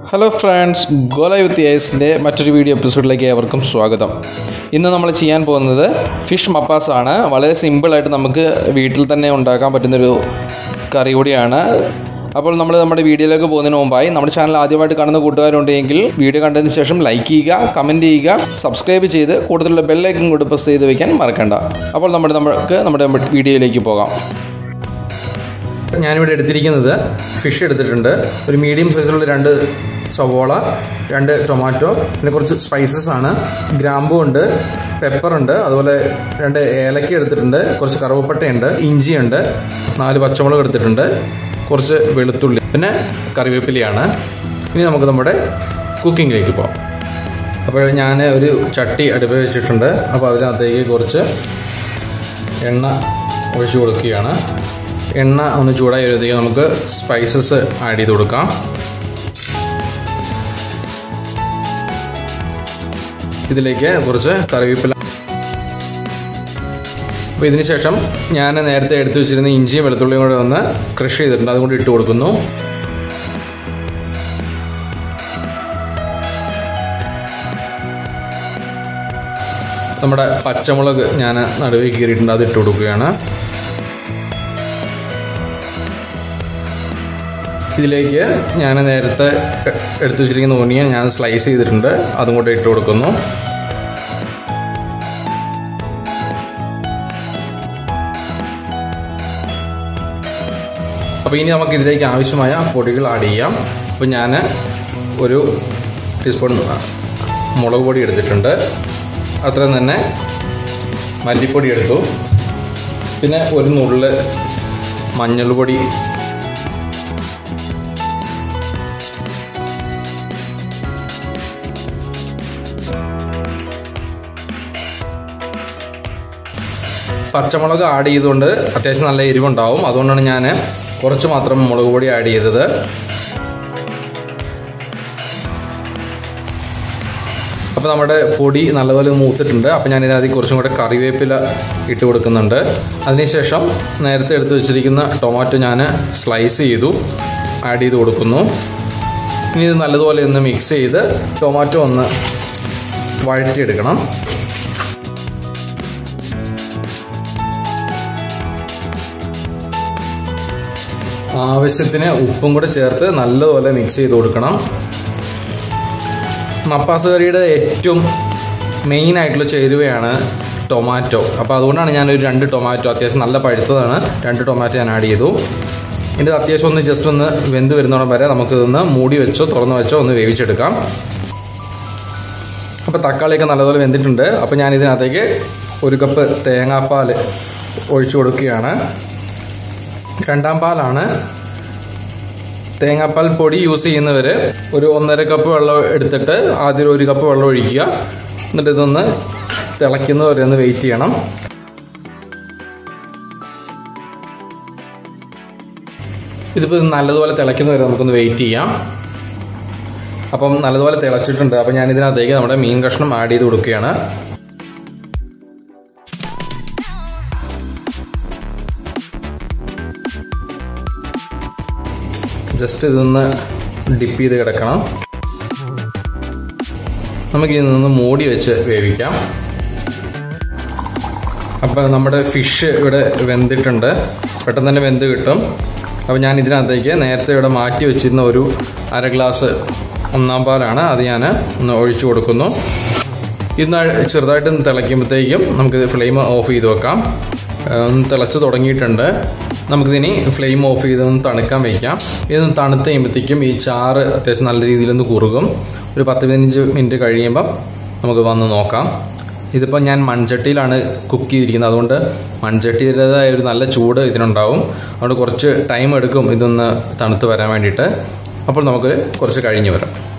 hello friends ഗോല വിത്ത് യേസിൻ്റെ മറ്റൊരു video എപ്പിസോഡിലേക്ക് ഏവർക്കും സ്വാഗതം ഇന്ന് നമ്മൾ ചെയ്യാൻ പോകുന്നത് ഫിഷ് മപ്പാസ് ആണ് വളരെ സിമ്പിളായിട്ട് നമുക്ക് വീട്ടിൽ തന്നെ ഉണ്ടാക്കാൻ പറ്റുന്നൊരു കറി കൂടിയാണ് അപ്പോൾ നമ്മൾ നമ്മുടെ വീഡിയോയിലേക്ക് പോകുന്നതിന് മുമ്പായി നമ്മുടെ ചാനൽ ആദ്യമായിട്ട് കാണുന്ന കൂട്ടുകാരുണ്ടെങ്കിൽ വീഡിയോ കണ്ടതിന് ശേഷം ലൈക്ക് ചെയ്യുക കമൻറ്റ് ചെയ്യുക സബ്സ്ക്രൈബ് ചെയ്ത് കൂടുതലുള്ള ബെല്ലൈക്കൻ കൂടി പ്രസ് ചെയ്ത് വയ്ക്കാൻ മറക്കണ്ട അപ്പോൾ നമ്മുടെ നമുക്ക് നമ്മുടെ വീഡിയോയിലേക്ക് പോകാം ഞാനിവിടെ എടുത്തിരിക്കുന്നത് ഫിഷ് എടുത്തിട്ടുണ്ട് ഒരു മീഡിയം സൈസിലുള്ള രണ്ട് സവോള രണ്ട് ടൊമാറ്റോ പിന്നെ കുറച്ച് സ്പൈസസ് ആണ് ഗ്രാമ്പു ഉണ്ട് പെപ്പർ ഉണ്ട് അതുപോലെ രണ്ട് ഏലക്ക എടുത്തിട്ടുണ്ട് കുറച്ച് കറുവപ്പട്ടയുണ്ട് ഇഞ്ചിയുണ്ട് നാല് പച്ചമുളക് എടുത്തിട്ടുണ്ട് കുറച്ച് വെളുത്തുള്ളി പിന്നെ കറിവേപ്പിലയാണ് ഇനി നമുക്ക് നമ്മുടെ കുക്കിങ്ങിലേക്ക് പോകാം അപ്പോൾ ഞാൻ ഒരു ചട്ടി അടുപ്പിൽ വെച്ചിട്ടുണ്ട് അപ്പോൾ അതിനകത്തേക്ക് കുറച്ച് എണ്ണ ഒഴിച്ചു കൊടുക്കുകയാണ് എണ്ണ ഒന്ന് ചൂടായി വരുമ്പോഴത്തേക്ക് നമുക്ക് സ്പൈസസ് ആഡ് ചെയ്ത് കൊടുക്കാം ഇതിലേക്ക് കുറച്ച് കറിവേപ്പില അപ്പോൾ ഇതിന് ശേഷം ഞാൻ നേരത്തെ എടുത്തു വെച്ചിരുന്ന ഇഞ്ചിയും വെളുത്തുള്ളിയും കൂടെ ഒന്ന് ക്രഷ് ചെയ്തിട്ടുണ്ട് അതുകൊണ്ട് ഇട്ട് കൊടുക്കുന്നു നമ്മുടെ പച്ചമുളക് ഞാൻ നടുവിൽ കീറിയിട്ടുണ്ട് അത് ഇട്ട് കൊടുക്കുകയാണ് ഇതിലേക്ക് ഞാൻ നേരത്തെ എടുത്തു വെച്ചിരിക്കുന്ന ഓണിയൻ ഞാൻ സ്ലൈസ് ചെയ്തിട്ടുണ്ട് അതും കൂടെ ഇട്ട് കൊടുക്കുന്നു അപ്പോൾ ഇനി നമുക്ക് ഇതിലേക്ക് ആവശ്യമായ പൊടികൾ ആഡ് ചെയ്യാം അപ്പോൾ ഞാൻ ഒരു ടീസ്പൂൺ മുളക് പൊടി എടുത്തിട്ടുണ്ട് അത്ര തന്നെ മല്ലിപ്പൊടി എടുത്തു പിന്നെ ഒരു നുള്ള് മഞ്ഞൾപ്പൊടി പച്ചമുളക് ആഡ് ചെയ്തുകൊണ്ട് അത്യാവശ്യം നല്ല എരിവുണ്ടാവും അതുകൊണ്ടാണ് ഞാൻ കുറച്ച് മാത്രം മുളക് പൊടി ആഡ് ചെയ്തത് അപ്പോൾ നമ്മുടെ പൊടി നല്ലപോലെ മൂത്തിട്ടുണ്ട് അപ്പോൾ ഞാൻ ഇതിനകത്ത് കുറച്ചും കൂടെ കറിവേപ്പില ഇട്ട് കൊടുക്കുന്നുണ്ട് അതിനുശേഷം നേരത്തെ എടുത്തു വെച്ചിരിക്കുന്ന ടൊമാറ്റോ ഞാൻ സ്ലൈസ് ചെയ്തു ആഡ് ചെയ്ത് കൊടുക്കുന്നു ഇനി ഇത് നല്ലതുപോലെ ഒന്ന് മിക്സ് ചെയ്ത് ടൊമാറ്റോ ഒന്ന് വഴറ്റിയെടുക്കണം ആവശ്യത്തിന് ഉപ്പും കൂടെ ചേർത്ത് നല്ലപോലെ മിക്സ് ചെയ്ത് കൊടുക്കണം മപ്പാസ് കറിയുടെ ഏറ്റവും മെയിൻ ആയിട്ടുള്ള ചേരുവയാണ് ടൊമാറ്റോ അപ്പോൾ അതുകൊണ്ടാണ് ഞാനൊരു രണ്ട് ടൊമാറ്റോ അത്യാവശ്യം നല്ല പഴുത്തതാണ് രണ്ട് ടൊമാറ്റോ ഞാൻ ആഡ് ചെയ്തു ഇതിൻ്റെ അത്യാവശ്യം ഒന്ന് ജസ്റ്റ് ഒന്ന് വെന്ത് വരുന്നോളം വരെ നമുക്കിതൊന്ന് മൂടി വെച്ചോ തുറന്ന് വെച്ചോ ഒന്ന് വേവിച്ചെടുക്കാം അപ്പോൾ തക്കാളിയൊക്കെ നല്ലപോലെ വെന്തിട്ടുണ്ട് അപ്പോൾ ഞാൻ ഇതിനകത്തേക്ക് ഒരു കപ്പ് തേങ്ങാപ്പാൽ ഒഴിച്ചു കൊടുക്കുകയാണ് രണ്ടാം പാലാണ് തേങ്ങാപ്പാൽ പൊടി യൂസ് ചെയ്യുന്നവർ ഒരു ഒന്നര കപ്പ് വെള്ളം എടുത്തിട്ട് ആദ്യം ഒരു കപ്പ് വെള്ളം ഒഴിക്കുക എന്നിട്ട് ഇതൊന്ന് തിളയ്ക്കുന്നവരെ ഒന്ന് വെയിറ്റ് ചെയ്യണം ഇതിപ്പോൾ നല്ലതുപോലെ തിളയ്ക്കുന്നവരെ നമുക്കൊന്ന് വെയിറ്റ് ചെയ്യാം അപ്പം നല്ലതുപോലെ തിളച്ചിട്ടുണ്ട് അപ്പം ഞാൻ ഇതിനകത്തേക്ക് നമ്മുടെ മീൻ കഷ്ണം ആഡ് ചെയ്ത് കൊടുക്കുകയാണ് ജസ്റ്റ് ഇതൊന്ന് ഡിപ്പ് ചെയ്ത് കിടക്കണം നമുക്ക് ഇതിൽ നിന്ന് മൂടി വെച്ച് വേവിക്കാം അപ്പോൾ നമ്മുടെ ഫിഷ് ഇവിടെ വെന്തിട്ടുണ്ട് പെട്ടെന്ന് തന്നെ വെന്ത് കിട്ടും അപ്പോൾ ഞാൻ ഇതിനകത്തേക്ക് നേരത്തെ ഇവിടെ മാറ്റി വെച്ചിരുന്ന ഒരു അര ഗ്ലാസ് ഒന്നാം പാലാണ് അത് ഞാൻ ഒന്ന് ഒഴിച്ചു കൊടുക്കുന്നു ഇന്ന് ചെറുതായിട്ട് തിളയ്ക്കുമ്പോഴത്തേക്കും നമുക്കിത് ഫ്ലെയിം ഓഫ് ചെയ്ത് വെക്കാം ഒന്ന് തിളച്ച് തുടങ്ങിയിട്ടുണ്ട് നമുക്കിതിനി ഫ്ലെയിം ഓഫ് ചെയ്ത് ഒന്ന് തണുക്കാൻ വയ്ക്കാം ഇതൊന്ന് തണുത്ത് കഴിയുമ്പോഴത്തേക്കും ഈ ചാറ് അത്യാവശ്യം നല്ല രീതിയിലൊന്ന് കുറുകും ഒരു പത്ത് പതിനഞ്ച് മിനിറ്റ് കഴിയുമ്പം നമുക്ക് വന്ന് നോക്കാം ഇതിപ്പോൾ ഞാൻ മൺചട്ടിയിലാണ് കുക്ക് ചെയ്തിരിക്കുന്നത് അതുകൊണ്ട് മൺചട്ടിയുടേതായ ഒരു നല്ല ചൂട് ഇതിനുണ്ടാവും അതുകൊണ്ട് കുറച്ച് ടൈം എടുക്കും ഇതൊന്ന് തണുത്ത് വരാൻ വേണ്ടിയിട്ട് അപ്പോൾ നമുക്ക് കുറച്ച് കഴിഞ്ഞ് വരാം